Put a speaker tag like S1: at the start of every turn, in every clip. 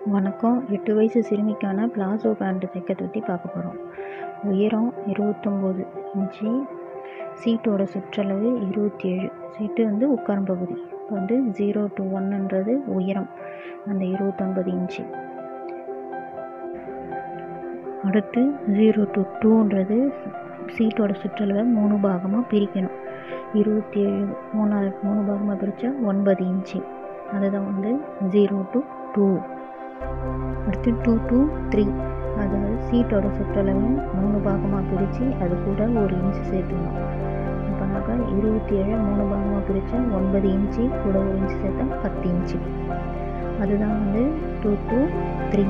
S1: வணக்கம் எட்டு வயசு சிறுமிக்கான பிளாசோ பேண்ட் தைக்கிறத பற்றி பார்க்க போகிறோம் உயரம் இருபத்தொம்போது இன்ச்சு சீட்டோட சுற்றளவு இருபத்தி ஏழு சீட்டு வந்து உட்காரும் பகுதி இப்போ வந்து ஜீரோ டு ஒன்றுன்றது உயரம் அந்த இருபத்தொன்பது இன்ச்சு அடுத்து ஜீரோ டு டூன்றது சீட்டோட சுற்றளவை மூணு பாகமாக பிரிக்கணும் இருபத்தி ஏழு மூணாவது மூணு பாகமாக பிரித்தா ஒன்பது இன்ச்சு அதுதான் வந்து ஜீரோ டு டூ அடுத்து டூ டூ த்ரீ அதாவது சீட்டோட சுற்றளவு மூணு பாகமாக பிரித்து அது கூட ஒரு இன்ச்சு சேர்த்துக்கணும் அப்போனாக்கா இருபத்தி ஏழு மூணு பாகமாக பிரித்தா ஒன்பது இன்ச்சு கூட ஒரு இன்ச்சு சேர்த்தா பத்து இன்ச்சு அதுதான் வந்து டூ டூ த்ரீ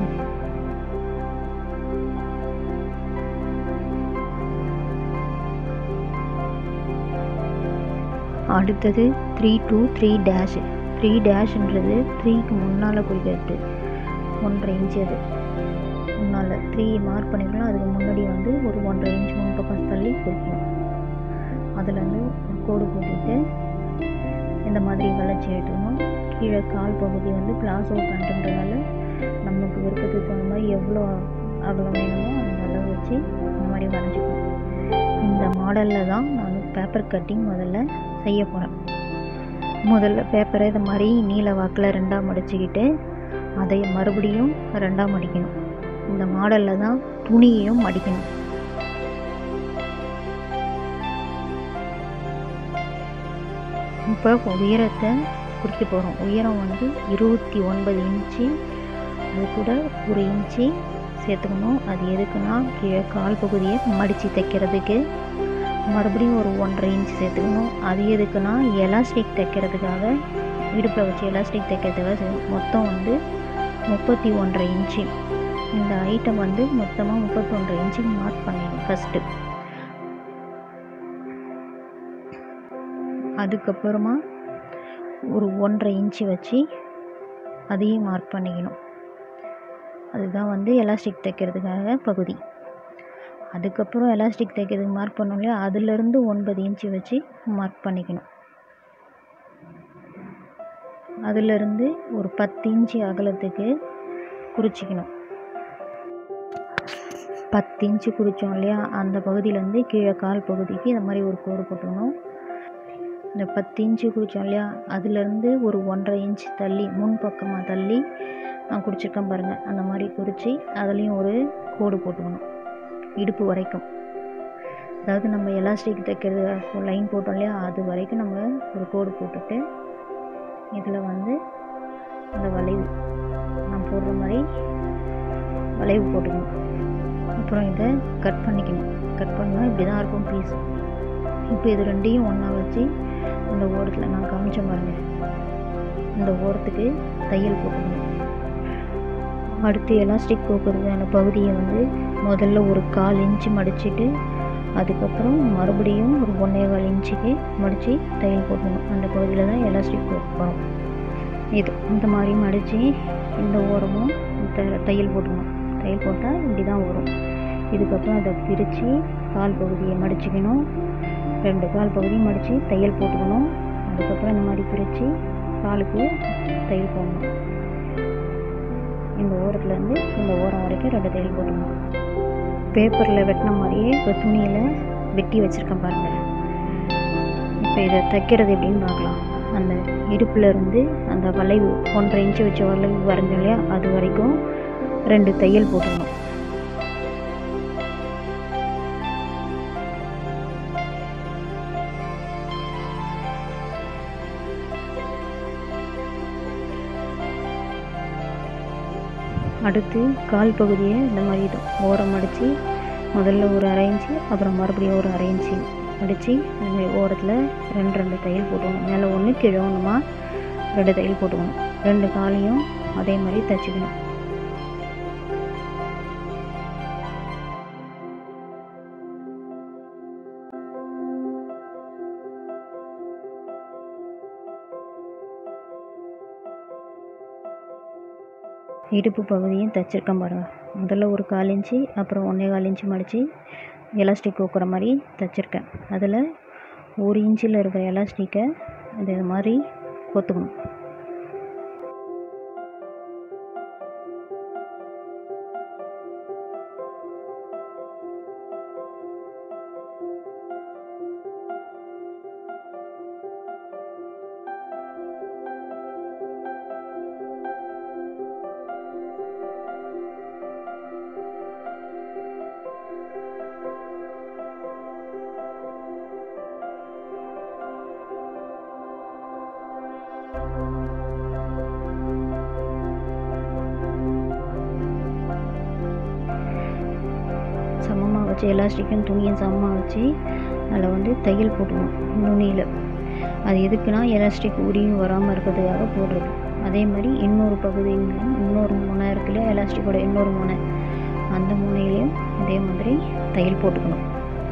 S1: அடுத்தது three two three dash three டேஷ்ன்றது த்ரீக்கு முன்னால் குறிக்கிறது ஒன்றரை இன்ச்சு அது முன்னால் த்ரீ மார்க் பண்ணிக்கலாம் அதுக்கு முன்னாடி வந்து ஒரு ஒன்றரை இன்ச் முன் பக்கம் தள்ளி குறிக்கணும் அதில் வந்து ஒரு கோடு போட்டுட்டு இந்த மாதிரி வளைச்சி எடுத்துக்கணும் கீழே கால் பகுதி வந்து பிளாசோ பேண்ட்டுன்றதால நமக்கு விருப்பத்துக்கு தகுந்த மாதிரி எவ்வளோ அகலம் வேணுமோ அந்த அளவு வச்சு இந்த மாதிரி வரைஞ்சிக்கணும் இந்த மாடலில் தான் நான் பேப்பர் கட்டிங் முதல்ல செய்ய போகிறேன் முதல்ல பேப்பரை இது மாதிரி நீல வாக்கில் ரெண்டாக மடிச்சுக்கிட்டு அதை மறுபடியும் ரெண்டாக மடிக்கணும் இந்த மாடலில் தான் துணியையும் மடிக்கணும் இப்போ உயரத்தை குறிக்க போகிறோம் உயரம் வந்து இருபத்தி ஒன்பது இன்ச்சு அது கூட ஒரு இன்ச்சு சேர்த்துக்கணும் அது எதுக்குன்னா கீழே கால் பகுதியை மடித்து தைக்கிறதுக்கு மறுபடியும் ஒரு ஒன்றரை இன்ச் சேர்த்துக்கணும் அது எதுக்குன்னா எலாஸ்டிக் தைக்கிறதுக்காக இடுப்பில் வச்சு எலாஸ்டிக் தைக்கிறதுக்காக மொத்தம் வந்து முப்பத்தி ஒன்றரை இன்ச்சு இந்த ஐட்டம் வந்து மொத்தமாக முப்பத்தொன்றரை இன்ச்சுக்கு மார்க் பண்ணிடணும் ஃபஸ்ட்டு அதுக்கப்புறமா ஒரு ஒன்றரை இன்ச்சு வச்சு அதையும் மார்க் பண்ணிக்கணும் அதுதான் வந்து எலாஸ்டிக் தைக்கிறதுக்காக பகுதி அதுக்கப்புறம் எலாஸ்டிக் தைக்கிறதுக்கு மார்க் பண்ணோம் இல்லையா அதுலேருந்து ஒன்பது இன்ச்சு வச்சு மார்க் பண்ணிக்கணும் அதுலேருந்து ஒரு பத்து இன்ச்சு அகலத்துக்கு குறிச்சிக்கணும் பத்து இன்ச்சு குறித்தோம் இல்லையா அந்த பகுதியிலேருந்து கீழே கால் பகுதிக்கு இந்த மாதிரி ஒரு கோடு போட்டுக்கணும் இந்த பத்து இன்ச்சு குறித்தோம் இல்லையா அதுலேருந்து ஒரு ஒன்றரை இன்ச் தள்ளி முன் பக்கமாக தள்ளி நான் குறிச்சிருக்கேன் பாருங்கள் அந்த மாதிரி குறித்து அதுலேயும் ஒரு கோடு போட்டுக்கணும் இடுப்பு வரைக்கும் அதாவது நம்ம எலாஸ்டிக் தைக்கிறது லைன் போட்டோம் இல்லையா அது வரைக்கும் நம்ம ஒரு கோடு போட்டுட்டு இதில் வந்து அந்த வளைவு நான் போடுற மாதிரி வளைவு போட்டுக்கணும் அப்புறம் இதை கட் பண்ணிக்கணும் கட் பண்ணால் இப்படி தான் இருக்கும் பீஸ் இப்போ இது ரெண்டையும் ஒன்றா வச்சு இந்த ஓரத்தில் நான் காமிச்ச பாருங்க இந்த ஓரத்துக்கு தையல் போட்டுக்கணும் அடுத்து எலாஸ்டிக் போக்குறதுக்கான பகுதியை வந்து முதல்ல ஒரு கால் இன்ச்சு மடிச்சுட்டு அதுக்கப்புறம் மறுபடியும் ஒரு ஒன்றே கால் இன்ச்சுக்கு மடித்து தையல் போட்டுக்கணும் அந்த பகுதியில் தான் எலாஸ்டிக் போட்டுக்கணும் இது இந்த மாதிரி மடித்து இந்த ஓரமும் த தையல் போட்டுக்கணும் தையல் போட்டால் இப்படி தான் வரும் இதுக்கப்புறம் அதை பிரித்து கால் பகுதியை மடிச்சுக்கணும் ரெண்டு கால் பகுதியும் மடித்து தையல் போட்டுக்கணும் அதுக்கப்புறம் இந்த மாதிரி பிரித்து காலுக்கு தையல் போடணும் இந்த ஓரத்துலேருந்து இந்த ஓரம் வரைக்கும் ரெண்டு தையல் போட்டுக்கணும் பேப்பரில் வெட்டின மாதிரியே இப்போ துணியில் வெட்டி வச்சுருக்கேன் பாருங்கள் இப்போ இதை தைக்கிறது எப்படின்னு பார்க்கலாம் அந்த இடுப்பில் இருந்து அந்த வளைவு ஒன்றரை இன்ச்சு வச்ச வளைவு வரைஞ்சோம் இல்லையா அது வரைக்கும் ரெண்டு தையல் போட்டுக்கணும் அடுத்து கால் பகுதியை இந்த மாதிரி இது ஓரம் அடித்து முதல்ல ஒரு அரை இன்ச்சு அப்புறம் மறுபடியும் ஒரு அரை இன்ச்சு அடித்து இந்த மாதிரி ஓரத்தில் ரெண்டு ரெண்டு தையல் போட்டுக்கணும் மேலே ஒன்று கீழே ஒன்றுமா ரெண்டு தையல் போட்டுக்கணும் ரெண்டு காலையும் அதே மாதிரி தைச்சிக்கணும் இடுப்பு பகுதியும் தைச்சிருக்கேன் பாருங்கள் முதல்ல ஒரு கால் இன்ச்சு அப்புறம் ஒன்றே கால் இன்ச்சு மடித்து எலாஸ்டிக் கோக்குற மாதிரி தைச்சிருக்கேன் அதில் ஒரு இன்ச்சில் இருக்கிற எலாஸ்டிக்கை இது மாதிரி கொத்துக்கணும் வச்சு எலாஸ்டிக்கும் துணியும் சமமாக வச்சு அதில் வந்து தையல் போட்டுக்கணும் நுனியில் அது எதுக்குன்னா எலாஸ்டிக் உரியும் வராமல் இருக்கிறதுக்காக போடுறது அதே மாதிரி இன்னொரு பகுதியிலையும் இன்னொரு முனை இருக்குல்ல எலாஸ்டிக்கோட இன்னொரு முனை அந்த முனையிலையும் அதே மாதிரி தையல் போட்டுக்கணும்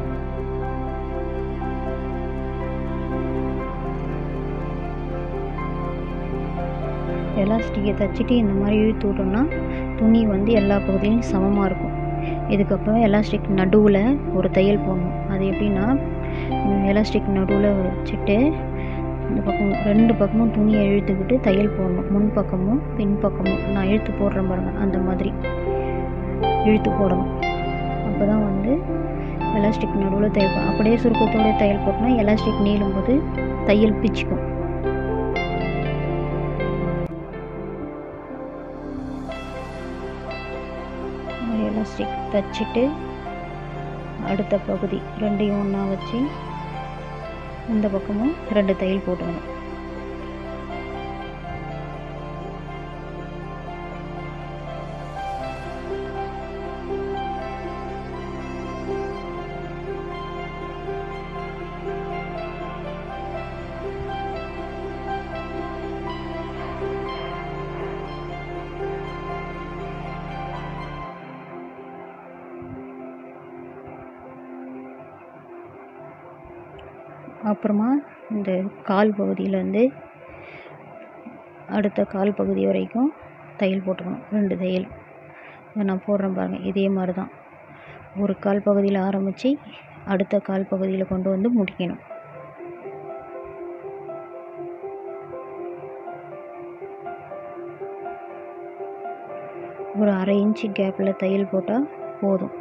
S1: எலாஸ்டிக்கை தைச்சிட்டு இந்த மாதிரி இழுத்து விட்டோம்னா துணி வந்து எல்லா பகுதியிலும் சமமாக இருக்கும் இதுக்கப்புறம் எலாஸ்டிக் நடுவில் ஒரு தையல் போடணும் அது எப்படின்னா எலாஸ்டிக் நடுவில் வச்சுட்டு இந்த பக்கம் ரெண்டு பக்கமும் துணியை இழுத்துக்கிட்டு தையல் போடணும் முன் பக்கமும் பின் பக்கமும் நான் இழுத்து போடுறேன் பாருங்கள் அந்த மாதிரி இழுத்து போடணும் அப்போ தான் வந்து எலாஸ்டிக் நடுவில் தையல் போ- அப்படியே சுருக்கத்தோடு தையல் போட்டோம்னா எலாஸ்டிக் நீளும் போது தையல் பிச்சுக்கும் எலாஸ்டிக் தைச்சிட்டு அடுத்த பகுதி ரெண்டையும் ஒன்றா வச்சு இந்த பக்கமும் ரெண்டு தையல் போட்டுக்கணும் அப்புறமா இந்த கால் பகுதியிலேருந்து அடுத்த கால் பகுதி வரைக்கும் தையல் போட்டுக்கணும் ரெண்டு தையல் இதை நான் போடுறேன் பாருங்கள் இதே மாதிரி தான் ஒரு கால் பகுதியில் ஆரம்பித்து அடுத்த கால் பகுதியில் கொண்டு வந்து முடிக்கணும் ஒரு அரை இன்ச்சு கேப்பில் தையல் போட்டால் போதும்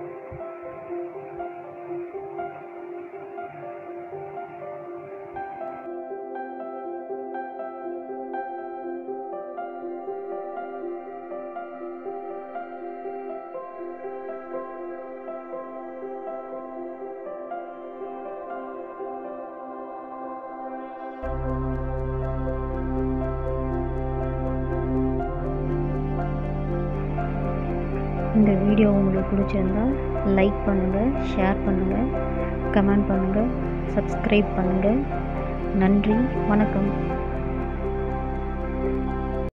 S1: இந்த வீடியோ உங்களுக்கு பிடிச்சிருந்தா லைக் பண்ணுங்கள் ஷேர் பண்ணுங்கள் கமெண்ட் பண்ணுங்கள் சப்ஸ்கிரைப் பண்ணுங்கள் நன்றி வணக்கம்